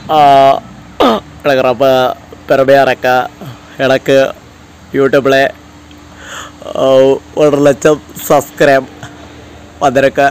ஆஹ், எனக்கு ரொம்ப பெருமையாக இருக்கா எனக்கு யூடியூப்பில் ஒரு லட்சம் சப்ஸ்கிரைப் வந்திருக்கு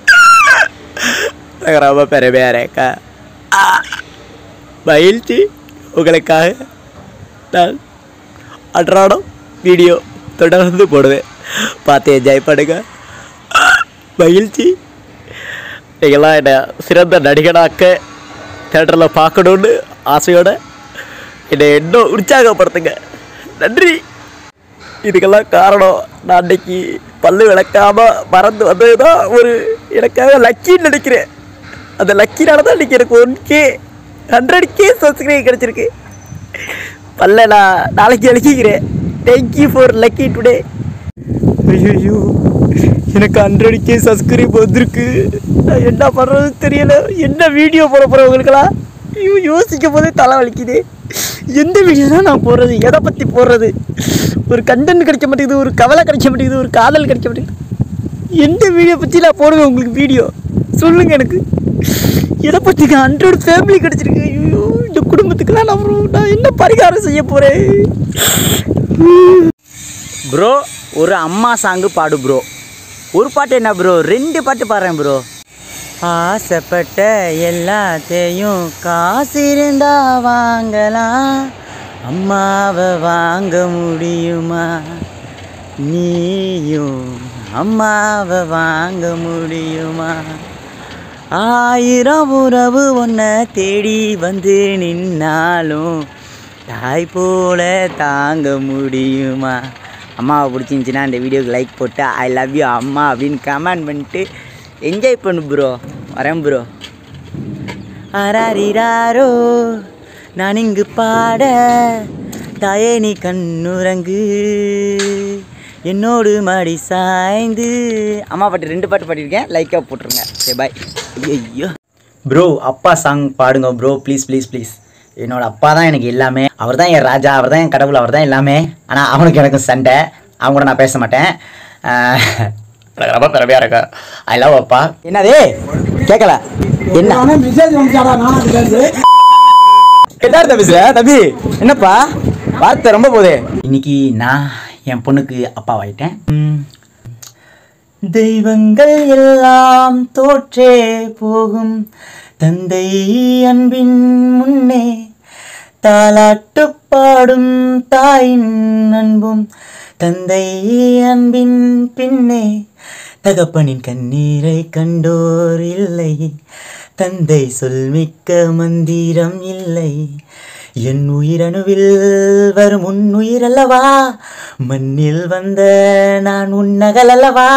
எனக்கு ரொம்ப பெருமையாக இருக்கா மகிழ்ச்சி உங்களுக்காக நான் அன்றாடம் வீடியோ தொடர்ந்து போடுவேன் பார்த்து என்ஜாய் பண்ணுங்க மகிழ்ச்சி நீங்களாம் என்னை சிறந்த நடிகனாக்க தேட்டரில் பார்க்கணுன்னு ஆசையோட என்னை இன்னும் உற்சாகப்படுத்துங்க நன்றி இதுக்கெல்லாம் காரணம் நான் அன்னைக்கு பல்லு விளக்காம மறந்து வந்தது தான் ஒரு எனக்காக லக்கின்னு நினைக்கிறேன் அந்த லக்கினால தான் இன்னைக்கு எனக்கு one K hundred K subscribe கிடச்சிருக்கு பல்ல நான் நாளைக்கு விளக்கிக்கிறேன் தேங்க்யூ ஃபார் லக்கி டுடே ஐயோ எனக்கு ஹண்ட்ரட் கே சப்ஸ்கிரைப் வந்திருக்கு நான் என்ன பண்ணுறது தெரியல என்ன வீடியோ போட போகிறேன் உங்களுக்கெல்லாம் ஐயோ யோசிக்கும் போதே தலை வலிக்குது எந்த வீடியோ தான் நான் போடுறது எதை பற்றி போடுறது ஒரு கண்டென்ட் கிடைக்க மாட்டேங்குது ஒரு கவலை கிடைக்க மாட்டேங்குது ஒரு காதல் கிடைக்க மாட்டேங்குது எந்த வீடியோ பற்றி நான் போடுவேன் உங்களுக்கு வீடியோ சொல்லுங்கள் எனக்கு எதை பற்றி ஹண்ட்ரட் ஃபேமிலி கிடச்சிருக்கு ஐயோ இந்த குடும்பத்துக்கெல்லாம் நான் bro, நான் என்ன பரிகாரம் செய்ய போகிறேன் ப்ரோ ஒரு அம்மா சாங்கு பாடு ப்ரோ ஒரு பாட்டு என்ன ப்ரோ ரெண்டு பாட்டு பாடுறேன் ப்ரோ ஆசைப்பட்ட எல்லாத்தையும் காசு இருந்தா வாங்கலாம் அம்மாவை வாங்க முடியுமா நீயும் அம்மாவை வாங்க முடியுமா ஆயிரம் உறவு உன்னை தேடி வந்து நின்னாலும் தாய் போல தாங்க முடியுமா அம்மாவை பிடிச்சிருந்துச்சின்னா இந்த வீடியோக்கு லைக் போட்டு ஐ லவ் யூ அம்மா அப்படின்னு கமெண்ட் பண்ணிட்டு என்ஜாய் பண்ணு ப்ரோ வரேன் ப்ரோ அராரிராரோ நான் இங்கு பாட தாயே நீ கண்ணுறங்கு என்னோடு மாடி சாய்ந்து அம்மா பாட்டு ரெண்டு பாட்டு பாடியிருக்கேன் லைக்காக போட்டுருங்க சரி பாய் ஐயோ ப்ரோ அப்பா சாங் பாடுங்க ப்ரோ ப்ளீஸ் ப்ளீஸ் ப்ளீஸ் என்னோட அப்பா தான் எனக்கு எல்லாமே அவர் தான் என் ராஜா அவர் தான் என் கடவுள் அவர் தான் எல்லாமே ஆனால் அவனுக்கு எனக்கு சண்டை அவங்க கூட நான் பேச மாட்டேன் ஆஹ், எனக்கு ரொம்ப பெருமையாக இருக்கா ஐ லவ் அப்பா என்னது கேட்கல என்ன எதார்த்த பேசுற தம்பி என்னப்பா வார்த்தை ரொம்ப போதே இன்னைக்கு நான் என் பொண்ணுக்கு அப்பாவாயிட்டேன் ம். தெய்வங்கள் எல்லாம் தோற்றே போகும் தந்தை அன்பின் முன்னே தாலாட்டு பாடும் தாயின் அன்பும் தந்தை அன்பின் பின்னே தகப்பனின் கண்ணீரை கண்டோர் இல்லை தந்தை சொல்மிக்க மந்திரம் இல்லை என் உயிரணுவில் வரும் உன் உயிரல்லவா மண்ணில் வந்த நான் உன்னகல் அல்லவா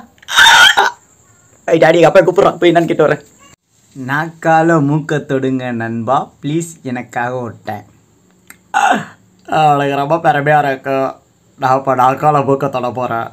ஐ டாடி அப்பா கூப்பிட்றான் போய் என்னன்னு கேட்டு வரேன் நாக்கால மூக்க தொடுங்க நண்பா ப்ளீஸ் எனக்காக விட்டேன் எனக்கு ரொம்ப பெருமையாக இருக்கு நான் இப்போ நாக்கால மூக்க தொட போகிறேன்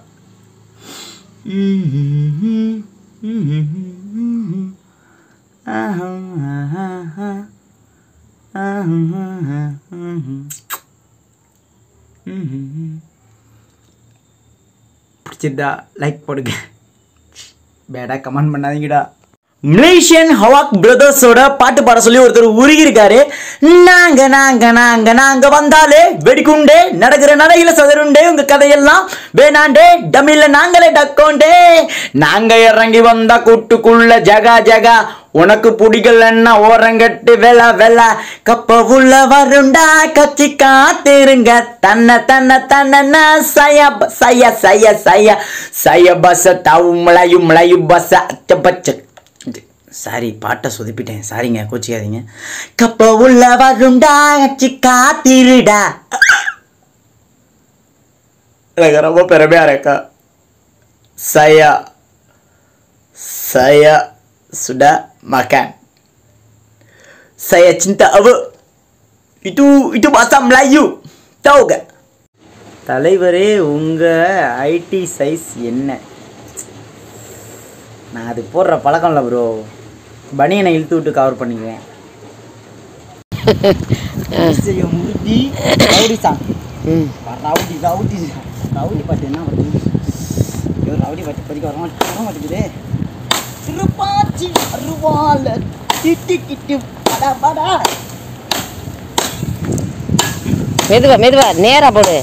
பிடிச்சிருந்தா லைக் போடுங்க பேடா கமெண்ட் பண்ணாதீங்கடா மலேசியன் ஹவாக் பிரதர்ஸோட பாட்டு பாட சொல்லி ஒருத்தர் உருகி இருக்காரு நாங்க நாங்க நாங்க நாங்க வந்தாலே வெடிக்குண்டே நடக்கிற நடையில சதருண்டே உங்க கதையெல்லாம் வேணாண்டே டமில்ல நாங்களே டக்கோண்டே நாங்க இறங்கி வந்தா கூட்டுக்குள்ள ஜகா ஜகா உனக்கு பிடிக்கலன்னா ஓரங்கட்டு வெல வெல கப்ப உள்ள வருண்டா கச்சி காத்திருங்க தன்ன தன்ன தன்ன சய ப- சய சய சய சய பச தவு மலையு மலையு பச அச்ச பச்ச சாரி பாட்டை சொதுப்பிட்டேன் சாரிங்க கோச்சிக்காதீங்க கப்ப உள்ள வருண்டா கச்சி காத்திருடா எனக்கு ரொம்ப பெருமையாக இருக்கு saya saya sudah makan saya cinta apa itu itu bahasa Melayu tahu gak தலைவரே உங்க ஐடி சைஸ் என்ன நான் அது போடுற பழக்கம் இல்லை ப்ரோ பனியனை இழுத்து விட்டு கவர் பண்ணிக்குவேன் முடி rowdy song rowdy rowdy rowdy பாட்டு என்ன வருது ஐயோ ரவுடி பாட்டு படிக்க வர மாட்டேன் வர மாட்டேங்குதே திருப்பாச்சி அருவால திட்டி கிட்டு மெதுவா மெதுவா நேரா போடு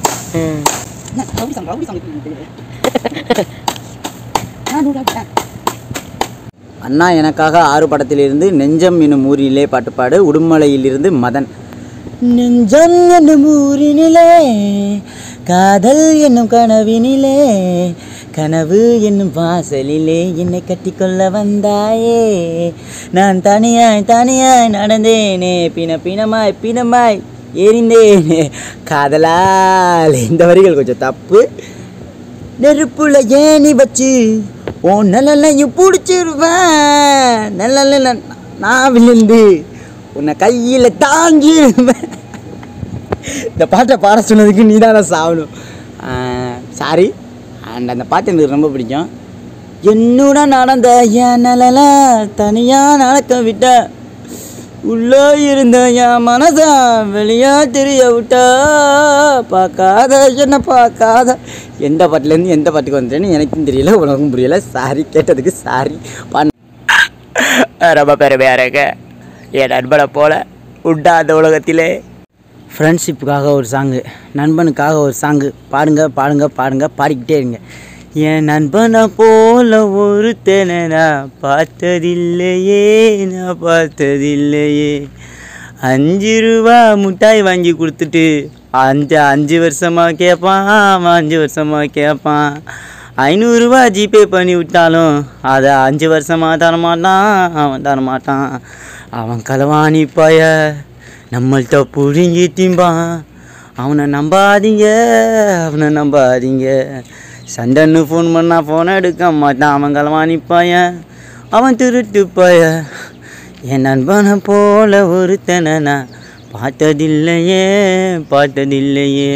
அண்ணா எனக்காக ஆறு படத்திலிருந்து நெஞ்சம் என்னும் ஊரிலே பாட்டுப்பாடு உடுமலையிலிருந்து மதன் நெஞ்சம் என்னும் ஊரினிலே காதல் என்னும் கனவினிலே கனவு என்னும் வாசலிலே என்னை கட்டிக்கொள்ள வந்தாயே நான் தனியாய் தனியாய் நடந்தேனே பின பிணமாய் பிணமாய் எரிந்தேனே காதலால் இந்த வரிகள் கொஞ்சம் தப்பு நெருப்புல ஏணி வச்சு ஓ நல்லலையும் பிடிச்சிருவேன் நல்ல நான் விழுந்து உன்னை கையில் தாங்கிடுவேன் இந்த பாட்டை பாட சொன்னதுக்கு நீ தானே சாவணும் சாரி அண்ட் அந்த பாட்டு எனக்கு ரொம்ப பிடிக்கும் என்னுடன் நடந்த என் நலல தனியாக நடக்க விட்ட உள்ளே இருந்த என் மனச வெளியா தெரிய விட்டா பார்க்காத என்ன பார்க்காத எந்த பாட்டுலேருந்து எந்த பாட்டுக்கு வந்துட்டேன்னு எனக்கும் தெரியல உனக்கும் புரியல சாரி கேட்டதுக்கு சாரி பண்ண ரொம்ப பெருமையாக இருக்கு என் நண்பனை போல உண்டா அந்த உலகத்திலே ஃப்ரெண்ட்ஷிப்புக்காக ஒரு சாங்கு நண்பனுக்காக ஒரு சாங்கு பாடுங்க பாடுங்க பாடுங்க பாடிக்கிட்டே இருங்க என் நண்பனை போல ஒருத்தனை நான் பார்த்ததில்லையே நான் பார்த்ததில்லையே அஞ்சு ரூபா மிட்டாய் வாங்கி கொடுத்துட்டு அஞ்சு அஞ்சு வருஷமாக கேட்பான் அவன் அஞ்சு வருஷமாக கேட்பான் ஐநூறுரூவா ஜிபே பண்ணி விட்டாலும் அதை அஞ்சு வருஷமாக தரமாட்டான் அவன் தரமாட்டான் அவன் களவாணி பய நம்மள்கிட்ட புழுங்கி திம்பான் அவனை நம்பாதீங்க அவனை நம்பாதீங்க சண்டைன்னு ஃபோன் பண்ணால் ஃபோனை எடுக்க மாட்டான் அவன் களவாணி பையன் அவன் திருட்டு பய என் நண்பனை போல ஒருத்தனை நான் பார்த்ததில்லையே பார்த்ததில்லையே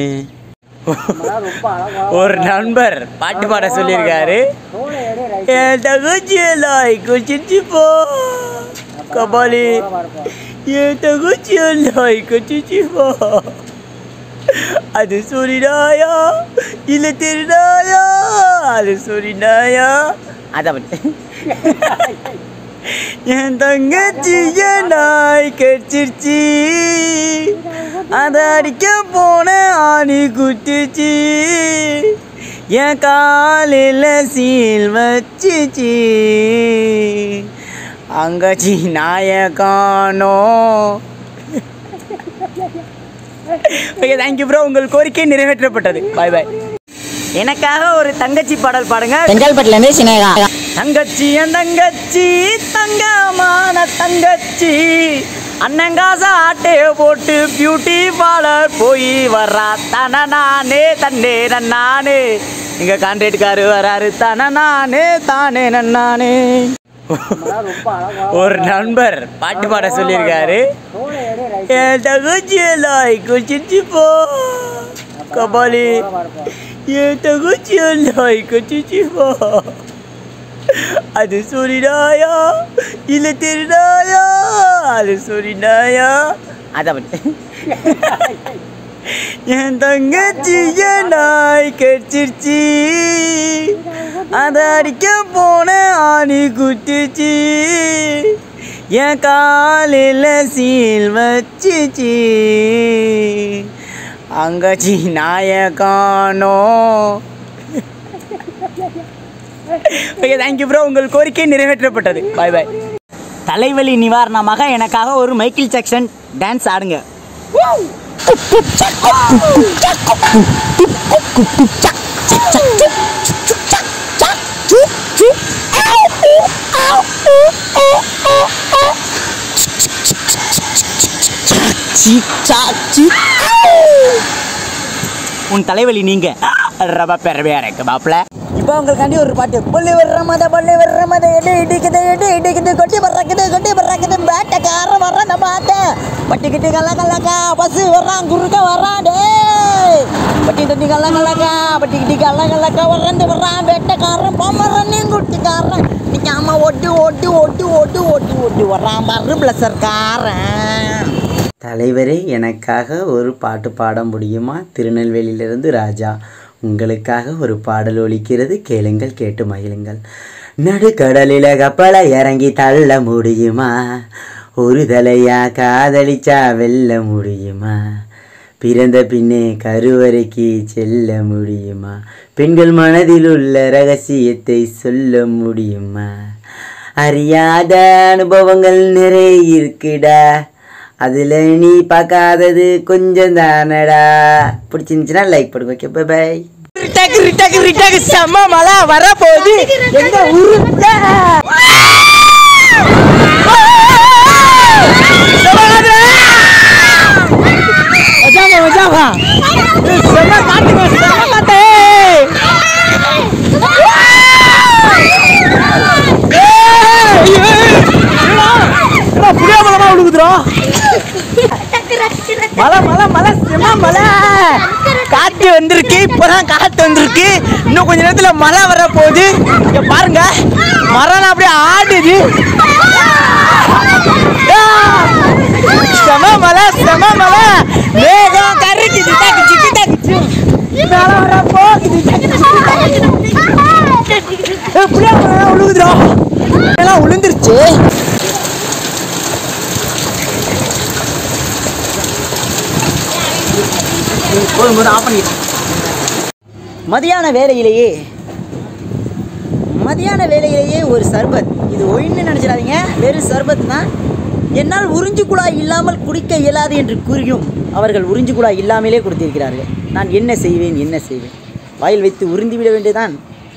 ஒரு நண்பர் பாட்டு பாட சொல்லியிருக்காரு என் தகுச்சி எல்லாம் குச்சிச்சு போ கபாலி என் தகுச்சி எல்லாம் குச்சிச்சு போ அது சூரினாயா இல்ல திருநாயா அது சூரினாயா அதை மட்டும் என் தங்கச்சி என் நாய் கடிச்சிருச்சு அதை அடிக்க போன ஆணி குத்திச்சு என் காலில் சீல் வச்சிச்சு அங்கச்சி நாய காணோம் ஓகே தேங்க்யூ ப்ரோ உங்கள் கோரிக்கை நிறைவேற்றப்பட்டது பாய் பாய் எனக்காக ஒரு தங்கச்சி பாடல் பாடுங்க செங்கல்பட்டுலேருந்து சினேகா தங்கச்சி என் தங்கச்சி தங்கமான தங்கச்சி அண்ணங்காச ஆட்டைய போட்டு பியூட்டி பார்லர் போய் வர்றா தன நானே தன்னே நன்னானே இங்க கான்ட்ராக்டுக்காரு வராரு தன நானே தானே நன்னானே ஒரு நண்பர் பாட்டு பாட சொல்லியிருக்காரு என் தகுச்சி எல்லாம் குச்சிச்சு போ கபாலி என் தகுச்சி எல்லாம் குச்சிச்சு போ அது சூரினாயா இல்ல திருநாயா அது சூரினாயா அதை மட்டும் என் தங்கச்சி என் நாய் கடிச்சிருச்சு அதை அடிக்க போன ஆணி குத்திச்சு என் காலில் சீல் வச்சிச்சு அங்கச்சி நாய காணோம் ஓகே தேங்க்யூ ப்ரோ உங்கள் கோரிக்கை நிறைவேற்றப்பட்டது பாய் பாய் தலைவலி நிவாரணமாக எனக்காக ஒரு மைக்கேல் ஜாக்சன் டான்ஸ் ஆடுங்க உன் தலைவலி நீங்க ரொம்ப பெருமையா இருக்கு மாப்பிள்ள இப்போ உங்களுக்காண்டி ஒரு பாட்டு புள்ளி வர்ற மத புள்ளி வர்ற மத எடு இடிக்குது எடு இடிக்குது கொட்டி பறக்குது கொட்டி பறக்குது பேட்டக்கார வர்றான் பாத்த பட்டி கிட்டி கல்ல கல்லக்கா பஸ் வர்றான் குறுக்க வர்றான் டேய் பட்டி தண்ணி கல்ல கல்லக்கா பட்டி கிட்டி கல்ல கல்லக்கா வர்றந்து வர்றான் வேட்டக்காரன் பொம்மரன் நீ குட்டிக்காரன் நிக்காம ஒட்டு ஒட்டு ஒட்டு ஒட்டு ஒட்டு ஒட்டு வர்றான் பாரு பிளஸர்காரன் தலைவரே எனக்காக ஒரு பாட்டு பாட முடியுமா திருநெல்வேலியிலிருந்து ராஜா உங்களுக்காக ஒரு பாடல் ஒலிக்கிறது கேளுங்கள் கேட்டு மகிழுங்கள் நடுக்கடலில் கப்பலை இறங்கி தள்ள முடியுமா ஒரு தலையா காதலிச்சா வெல்ல முடியுமா பிறந்த பின்னே கருவறைக்கு செல்ல முடியுமா பெண்கள் மனதில் உள்ள ரகசியத்தை சொல்ல முடியுமா அறியாத அனுபவங்கள் நிறைய இருக்குடா அதில் நீ பார்க்காதது கொஞ்சம் தானடா பிடிச்சிருந்துச்சுன்னா லைக் பண்ணுங்க ஓகே பை பை ரிட்டாக்கு ரிட்டாக்கு ரிட்டாக்கு செம்ம மழை வர போகுது எங்க ஊருல மஜாவா மஜாவா செம்ம காட்டுங்க செம்ம காட்டு புளியா மலமா விழுகுதுரோ மலை மலை மலை செம்ம மலை காத்து வந்திருக்கு இப்பதான் காத்து வந்திருக்கு இன்னும் கொஞ்ச நேரத்துல மழை வர போகுது இங்க பாருங்க மரம் அப்படியே ஆடுது ஆ! செம மலை செம மலை மேகம் கருக்குது டக்குச்சு டக்குச்சு மழை வர போகுது ஏய், புளியா மரம் விழுகுதுடா எல்லாம் விழுந்துருச்சு போதும் போதும் ஆஃப் பண்ணிடு மதியான வேலையிலேயே மதியான வேலையிலேயே ஒரு சர்பத் இது ஒயின்னு நினச்சிடாதீங்க வெறும் சர்பத் தான் என்னால் உறிஞ்சு குழாய் இல்லாமல் குடிக்க இயலாது என்று கூறியும் அவர்கள் உறிஞ்சு குழாய் இல்லாமலே கொடுத்திருக்கிறார்கள் நான் என்ன செய்வேன் என்ன செய்வேன் வாயில் வைத்து உறிந்து விட வேண்டியதான்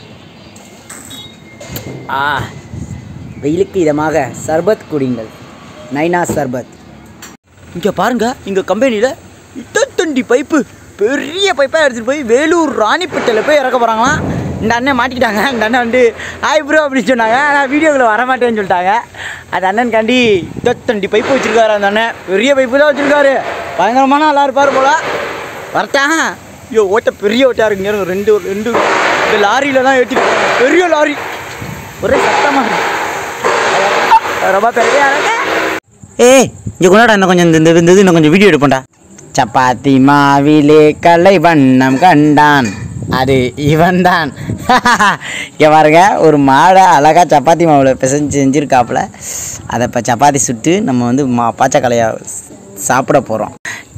ஆ வெயிலுக்கு இதமாக சர்பத் குடிங்கள் நைனா சர்பத் இங்கே பாருங்க இங்கே கம்பெனியில் இட்டத்தண்டி பைப்பு பெரிய பைப்பாக எடுத்துகிட்டு போய் வேலூர் ராணிப்பேட்டையில் போய் இறக்க போகிறாங்களாம் இந்த அண்ணன் மாட்டிக்கிட்டாங்க இந்த அண்ணன் வந்து ஆய் ப்ரோ அப்படின்னு சொன்னாங்க ஆனால் வீடியோக்குள்ள வரமாட்டேன்னு சொல்லிட்டாங்க அந்த அண்ணனுக்காண்டி இட்டத்தண்டி பைப்பு வச்சுருக்காரு அந்த அண்ணன் பெரிய பைப்பு தான் வச்சுருக்காரு பயங்கரமான ஆளாக இருப்பார் போல வரட்டான் ஐயோ ஓட்ட பெரிய ஓட்டையாக இருக்குங்க இருங்க, ரெண்டு ரெண்டு இந்த லாரியில் தான் ஏற்றி பெரிய லாரி ஒரே சத்தமாக இருக்கு ரொம்ப பெரிய ஆளுங்க ஏய் இங்கே கொண்டாடா இன்னும் கொஞ்சம் இந்த இந்த இது இன்னும் கொஞ்சம் வீடியோ எடுப்போம்டா சப்பாத்தி மாவிலே கலை வண்ணம் கண்டான் அது இவன் தான் இங்கே பாருங்க ஒரு மாடை அழகாக சப்பாத்தி மாவில் பிசைஞ்சு செஞ்சுருக்காப்புல அதை இப்போ சப்பாத்தி சுட்டு நம்ம வந்து மா பாச்சக்கலையா சாப்பிட போகிறோம்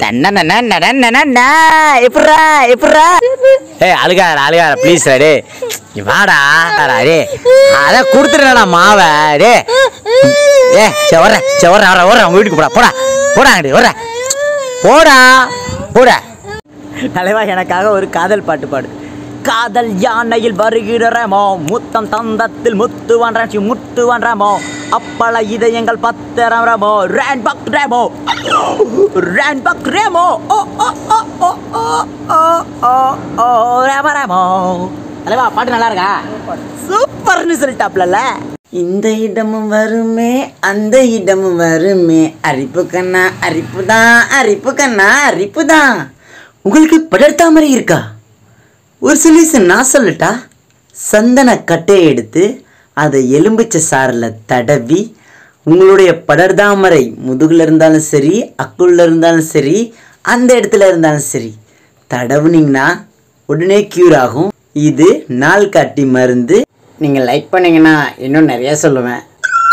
எப்பட்றா எப்பட்றா ஏய் அழுகாத அழுகாத ப்ளீஸ் டே நீ வாடா வாடா, டே அதான் கொடுத்துருடா மாவை டே ஏ சரி வர்றேன் சரி வர்றேன் வர்றேன் வர்றேன் உங்கள் வீட்டுக்கு போடா போடா போடா அங்கிட்டு வர்றேன் போடா போடா தலைவா எனக்காக ஒரு காதல் பாட்டு பாடு காதல் யானையில் வருகிற ரேமோ முத்தம் தந்தத்தில் முத்து வாண்டாச்சி முத்து வாண்டாமோ அப்பள இதயங்கள் பத்திரம் ரேமோ ரேன் பக் ரேமோ ரேன் பக் ரேமோ ஓ ஓ ஓ ஓ ஓ ஓ ஓ ஓ ரேமோ ரேமோ தலைவா பாட்டு நல்லா இருக்கா சூப்பர்னு சொல்லிட்டாப்ல இந்த இடமும் வருமே அந்த இடமும் வருமே அரிப்பு கண்ணா அரிப்பு தான் அரிப்பு கண்ணா அரிப்பு தான் உங்களுக்கு படர்த்தாமரை இருக்கா ஒரு சொல்யூஷன் நான் சொல்லட்டா சந்தன கட்டையை எடுத்து அதை எலும்பிச்சை சாறில் தடவி உங்களுடைய படர்தாமரை முதுகில் இருந்தாலும் சரி அக்குள்ள இருந்தாலும் சரி அந்த இடத்துல இருந்தாலும் சரி தடவுனீங்கன்னா உடனே க்யூர் ஆகும் இது நாள் காட்டி மருந்து நீங்கள் லைக் பண்ணீங்கன்னா இன்னும் நிறைய சொல்லுவேன்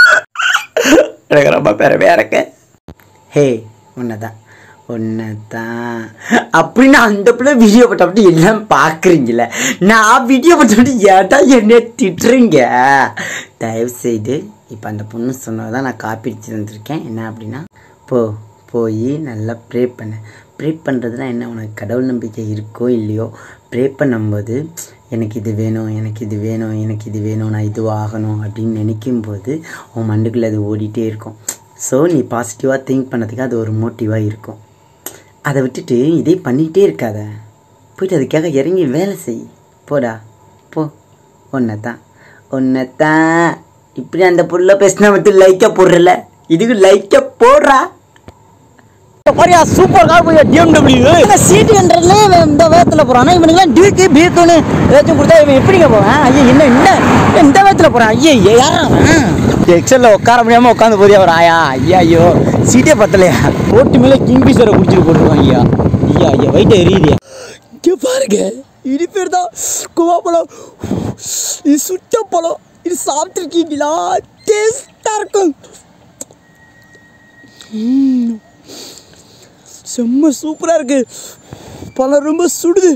எனக்கு ரொம்ப பெருமையாக இருக்கு ஹே உன்னை தான் உன்னை தான் அப்படின்னு அந்த பிள்ளை வீடியோ போட்ட அப்படி எல்லாம் பார்க்குறீங்கள நான் வீடியோ போட்டு ஏட்டா என்ன திட்டுறீங்க தயவு செய்து இப்போ அந்த பொண்ணு சொன்னதான் நான் காப்பி அடிச்சு வந்திருக்கேன் என்ன அப்படின்னா போ போய் நல்லா ப்ரே பண்ண ப்ரே பண்ணுறதுனா என்ன உனக்கு கடவுள் நம்பிக்கை இருக்கோ இல்லையோ ப்ரே பண்ணும்போது எனக்கு இது வேணும் எனக்கு இது வேணும் எனக்கு இது வேணும் நான் இது ஆகணும் அப்படின்னு நினைக்கும் போது உன் மண்டுக்குள்ளே அது ஓடிட்டே இருக்கும் ஸோ நீ பாசிட்டிவாக திங்க் பண்ணதுக்கு அது ஒரு மோட்டிவாக இருக்கும் அதை விட்டுட்டு இதே பண்ணிகிட்டே இருக்காத போயிட்டு அதுக்காக இறங்கி வேலை செய் போடா போ ஒன்றை தான் ஒன்றை தான் இப்படி அந்த புள்ள பேசினா மட்டும் லைக்காக போடுறல இதுக்கு லைக்காக போடுறா பாரியா சூப்பர் கார் போய் டிஎம்டபிள்யூ இந்த சீட்டு கண்ட்ரல்ல இந்த வேகத்தில் போறான் இவனுக்குலாம் டியூக்கு பீக்குன்னு ஏதாச்சும் கொடுத்தா இவன் எப்படிங்க போவான் ஐயா என்ன என்ன இந்த வேகத்தில் போறான் ஐயா யாரா எக்ஸல்ல உட்கார முடியாம உட்காந்து போறியா ஒரு ஆயா ஐயா ஐயோ சீட்டே பத்தலையா ஓட்டு மேல கிங் பீசரை குடிச்சிட்டு போட்டுருவான் ஐயா ஐயா ஐயா வயிற்று எரியுது இங்கே பாருங்க இது பேர் தான் குவாப்பழம் இது சுட்ட பழம் இது சாப்பிட்ருக்கீங்களா டேஸ்டாக இருக்கும் செம்ம சூப்பராக இருக்கு பழம் ரொம்ப சுடுது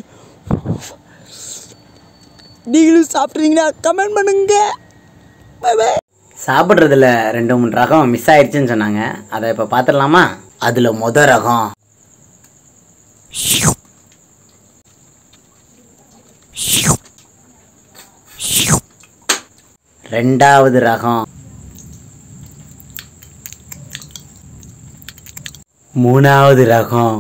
நீங்களும் சாப்பிட்றீங்கன்னா கமெண்ட் பண்ணுங்க பை பை சாப்பிட்றதுல ரெண்டு மூணு ரகம் மிஸ் ஆயிடுச்சுன்னு சொன்னாங்க அதை இப்போ பார்த்துடலாமா அதில் மொத ரகம் ரெண்டாவது ரகம் மூணாவது ரகம்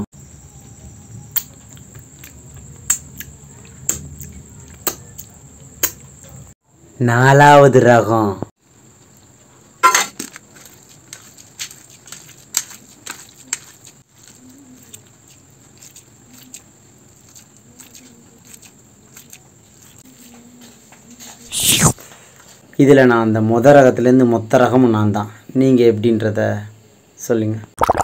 நாலாவது ரகம் இதில் நான் அந்த முத ரகத்துலேருந்து மொத்த ரகமும் நான் தான் நீங்கள் எப்படின்றத சொல்லுங்க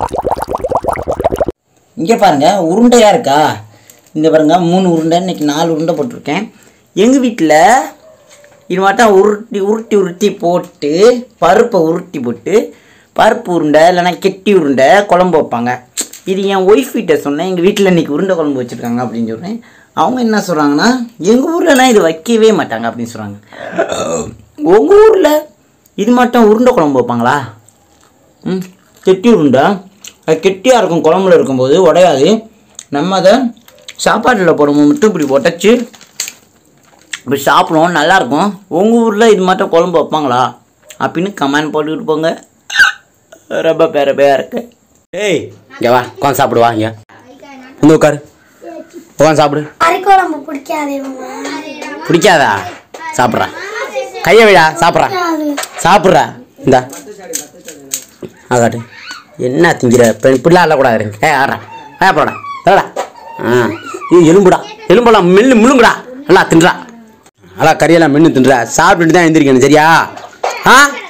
இங்கே பாருங்க உருண்டையாக இருக்கா இந்த பாருங்க மூணு உருண்டை இன்னைக்கு நாலு உருண்டை போட்டிருக்கேன் எங்கள் வீட்டில் இது மாட்டம் உருட்டி உருட்டி உருட்டி போட்டு பருப்பை உருட்டி போட்டு பருப்பு உருண்டை இல்லைன்னா கெட்டி உருண்டை குழம்பு வைப்பாங்க இது என் ஒய்ஃப் கிட்ட சொன்னேன் எங்கள் வீட்டில் இன்னைக்கு உருண்டை குழம்பு வச்சுருக்காங்க அப்படின்னு சொல்கிறேன் அவங்க என்ன சொல்கிறாங்கன்னா எங்கள் ஊர்லனா இது வைக்கவே மாட்டாங்க அப்படின்னு சொல்கிறாங்க உங்கள் ஊரில் இது மட்டும் உருண்டை குழம்பு வைப்பாங்களா ம் கெட்டி உருண்டை அது கெட்டியாக இருக்கும் குழம்புல இருக்கும்போது உடையாது நம்ம அதை சாப்பாட்டில் போடும்போது மட்டும் இப்படி உடச்சி இப்படி சாப்பிடுவோம் நல்லாயிருக்கும் உங்கள் ஊரில் இது மட்டும் குழம்பு வைப்பாங்களா அப்படின்னு கமெண்ட் போட்டுக்கிட்டு போங்க ரொம்ப பேரப்பையாக இருக்கு ஏய் இங்கே வா உட்காந்து சாப்பிடுவா இங்கே வந்து உட்காரு உட்காந்து சாப்பிடு அரைக்குழம்பு பிடிக்காது இவங்க பிடிக்காதா சாப்பிட்றா கையை விடா சாப்பிட்றா சாப்பிட்றா இந்தா ஆகாட்டு என்ன திங்கிற இப்போ இப்படிலாம் அள்ளக்கூடாது ஏ ஆடுறா ஏ போடா தரடா ஆ இது எலும்புடா எலும்பெல்லாம் மெல்லு முழுங்குடா நல்லா தின்றா நல்லா கறியெல்லாம் மென்று தின்றா சாப்பிட்டுட்டு தான் எழுந்திரிக்கணும் சரியா ஆ